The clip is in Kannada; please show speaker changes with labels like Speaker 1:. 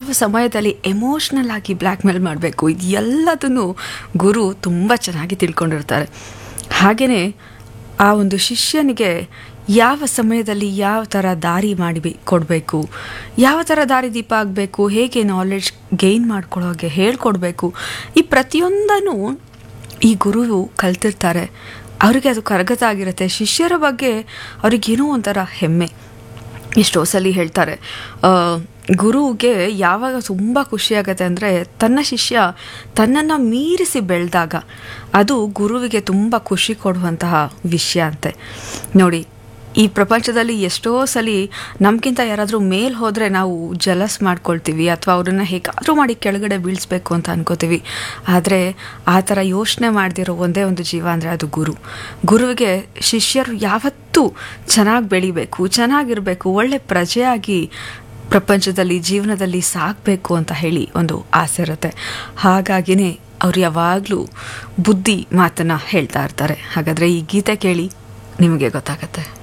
Speaker 1: ಸಮಯದಲ್ಲಿ ಎಮೋಷ್ನಲ್ ಆಗಿ ಬ್ಲ್ಯಾಕ್ ಮೇಲ್ ಮಾಡಬೇಕು ಇದು ಎಲ್ಲದನ್ನು ಗುರು ತುಂಬ ಚೆನ್ನಾಗಿ ತಿಳ್ಕೊಂಡಿರ್ತಾರೆ ಹಾಗೆಯೇ ಆ ಒಂದು ಶಿಷ್ಯನಿಗೆ ಯಾವ ಸಮಯದಲ್ಲಿ ಯಾವ ಥರ ದಾರಿ ಮಾಡಿ ಕೊಡಬೇಕು ಯಾವ ಥರ ದಾರಿ ದೀಪ ಆಗಬೇಕು ಹೇಗೆ ನಾಲೆಡ್ಜ್ ಗೇನ್ ಮಾಡ್ಕೊಳ್ಳೋಗೆ ಹೇಳ್ಕೊಡ್ಬೇಕು ಈ ಪ್ರತಿಯೊಂದನ್ನು ಈ ಗುರುವು ಕಲ್ತಿರ್ತಾರೆ ಅವರಿಗೆ ಅದು ಕರಗತ ಆಗಿರುತ್ತೆ ಶಿಷ್ಯರ ಬಗ್ಗೆ ಅವ್ರಿಗೇನೋ ಒಂಥರ ಹೆಮ್ಮೆ ಎಷ್ಟೋ ಸಲ ಹೇಳ್ತಾರೆ ಆ, ಗುರುವಿಗೆ ಯಾವಾಗ ತುಂಬ ಖುಷಿಯಾಗತ್ತೆ ಅಂದರೆ ತನ್ನ ಶಿಷ್ಯ ತನ್ನನ್ನು ಮೀರಿಸಿ ಬೆಳೆದಾಗ ಅದು ಗುರುವಿಗೆ ತುಂಬ ಖುಷಿ ಕೊಡುವಂತಹ ವಿಷಯ ಅಂತೆ ನೋಡಿ ಈ ಪ್ರಪಂಚದಲ್ಲಿ ಎಷ್ಟೋ ಸಲ ನಮಗಿಂತ ಯಾರಾದರೂ ಮೇಲ್ ಹೋದರೆ ನಾವು ಜಲಸ್ ಮಾಡ್ಕೊಳ್ತೀವಿ ಅಥವಾ ಅವ್ರನ್ನ ಹೇಗಾದರೂ ಮಾಡಿ ಕೆಳಗಡೆ ಬೀಳಿಸ್ಬೇಕು ಅಂತ ಅನ್ಕೋತೀವಿ ಆದರೆ ಆ ಥರ ಯೋಚನೆ ಮಾಡದಿರೋ ಒಂದೇ ಒಂದು ಜೀವ ಅಂದರೆ ಅದು ಗುರು ಗುರುವಿಗೆ ಶಿಷ್ಯರು ಯಾವತ್ತೂ ಚೆನ್ನಾಗಿ ಬೆಳಿಬೇಕು ಚೆನ್ನಾಗಿರಬೇಕು ಒಳ್ಳೆ ಪ್ರಜೆಯಾಗಿ ಪ್ರಪಂಚದಲ್ಲಿ ಜೀವನದಲ್ಲಿ ಸಾಗಬೇಕು ಅಂತ ಹೇಳಿ ಒಂದು ಆಸೆ ಇರುತ್ತೆ ಹಾಗಾಗಿನೇ ಅವ್ರು ಯಾವಾಗಲೂ ಬುದ್ಧಿ ಮಾತನ್ನು ಹೇಳ್ತಾ ಇರ್ತಾರೆ ಹಾಗಾದರೆ ಈ ಗೀತೆ ಕೇಳಿ ನಿಮಗೆ ಗೊತ್ತಾಗತ್ತೆ